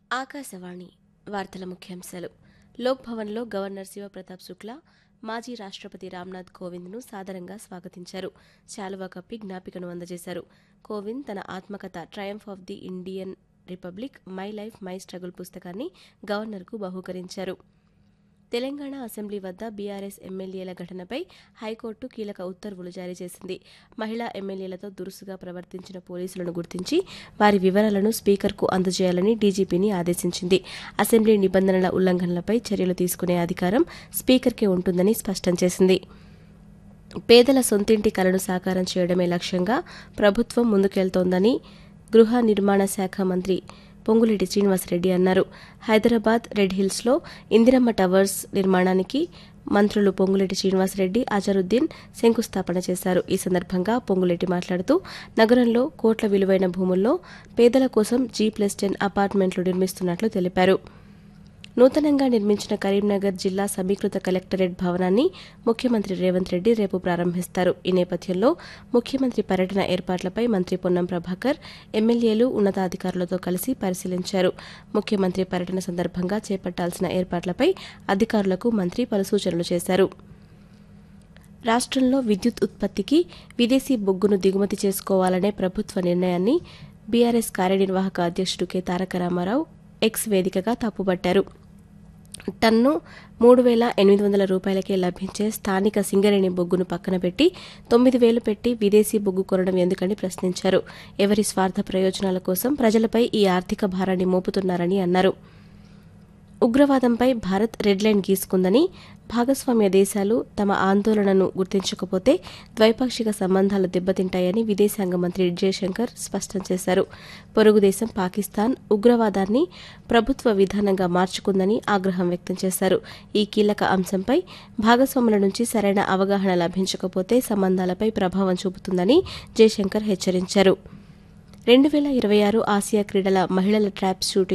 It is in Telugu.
ఆకాశవాణి వార్తల ముఖ్యాంశాలు లోక్ భవన్లో గవర్నర్ శివప్రతాప్ శుక్లా మాజీ రాష్ట్రపతి రామ్నాథ్ కోవింద్ను సాదరంగా స్వాగతించారు శాలువా కప్పి జ్ఞాపికను అందజేశారు కోవింద్ తన ఆత్మకథ triumph of the Indian republic my life my struggle పుస్తకాన్ని గవర్నర్కు బహూకరించారు తెలంగాణ అసెంబ్లీ వద్ద బీఆర్ఎస్ ఎమ్మెల్యేల ఘటనపై హైకోర్టు కీలక ఉత్తర్వులు జారీ చేసింది మహిళా ఎమ్మెల్యేలతో దురుసుగా ప్రవర్తించిన పోలీసులను గుర్తించి వారి వివరాలను స్పీకర్కు అందజేయాలని డీజీపీని ఆదేశించింది అసెంబ్లీ నిబంధనల ఉల్లంఘనలపై చర్యలు తీసుకునే అధికారం స్పీకర్కే ఉంటుందని స్పష్టం చేసింది పేదల సొంతింటి కలను సాకారం చేయడమే లక్ష్యంగా ప్రభుత్వం ముందుకెళ్తోందని గృహ నిర్మాణ శాఖ మంత్రి పొంగులేటి శ్రీనివాసరెడ్డి అన్నారు హైదరాబాద్ రెడ్ హిల్స్లో ఇందిరమ్మ టవర్స్ నిర్మాణానికి మంత్రులు పొంగులేటి శ్రీనివాసరెడ్డి అజరుద్దీన్ శంకుస్థాపన చేశారు ఈ సందర్భంగా పొంగులేటి మాట్లాడుతూ నగరంలో కోట్ల విలువైన భూముల్లో పేదల కోసం జీ ప్లస్ టెన్ అపార్ట్మెంట్లు నిర్మిస్తున్నట్లు తెలిపారు నూతనంగా నిర్మించిన కరీంనగర్ జిల్లా సమీకృత కలెక్టరేట్ భవనాన్ని ముఖ్యమంత్రి రేవంత్ రెడ్డి రేపు ప్రారంభిస్తారు ఈ నేపథ్యంలో ముఖ్యమంత్రి పర్యటన ఏర్పాట్లపై మంత్రి పొన్నం ప్రభాకర్ ఎమ్మెల్యేలు ఉన్నతాధికారులతో కలిసి పరిశీలించారు ముఖ్యమంత్రి పర్యటన సందర్భంగా చేపట్టాల్సిన ఏర్పాట్లపై అధికారులకు మంత్రి పలు సూచనలు చేశారు రాష్ట్రంలో విద్యుత్ ఉత్పత్తికి విదేశీ బొగ్గును దిగుమతి చేసుకోవాలనే ప్రభుత్వ నిర్ణయాన్ని బీఆర్ఎస్ కార్యనిర్వాహక అధ్యక్షుడు కె తారక రామారావు ఎక్స్ వేదికగా తప్పుపట్టారు టన్ను మూడు వేల ఎనిమిది వందల రూపాయలకే లభించే స్థానిక సింగరేణి బొగ్గును పక్కన పెట్టి తొమ్మిది వేలు పెట్టి విదేశీ బొగ్గు కొనడం ఎందుకని ప్రశ్నించారు ఎవరి స్వార్థ ప్రయోజనాల కోసం ప్రజలపై ఈ ఆర్థిక భారాన్ని మోపుతున్నారని అన్నారు ఉగ్రవాదంపై భారత్ రెడ్ లైన్ గీసుకుందని భాగస్వామ్య దేశాలు తమ ఆందోళనను గుర్తించకపోతే ద్వైపాక్షిక సంబంధాలు దెబ్బతింటాయని విదేశాంగ మంత్రి జయశంకర్ స్పష్టం చేశారు పొరుగు దేశం పాకిస్తాన్ ఉగ్రవాదాన్ని ప్రభుత్వ విధానంగా మార్చుకుందని ఆగ్రహం వ్యక్తం చేశారు ఈ కీలక అంశంపై భాగస్వాముల నుంచి సరైన అవగాహన లభించకపోతే సంబంధాలపై ప్రభావం చూపుతుందని జయశంకర్ హెచ్చరించారు రెండు వేల ఇరవై ఆరు ఆసియా క్రీడల మహిళల ట్రాప్ షూటింగ్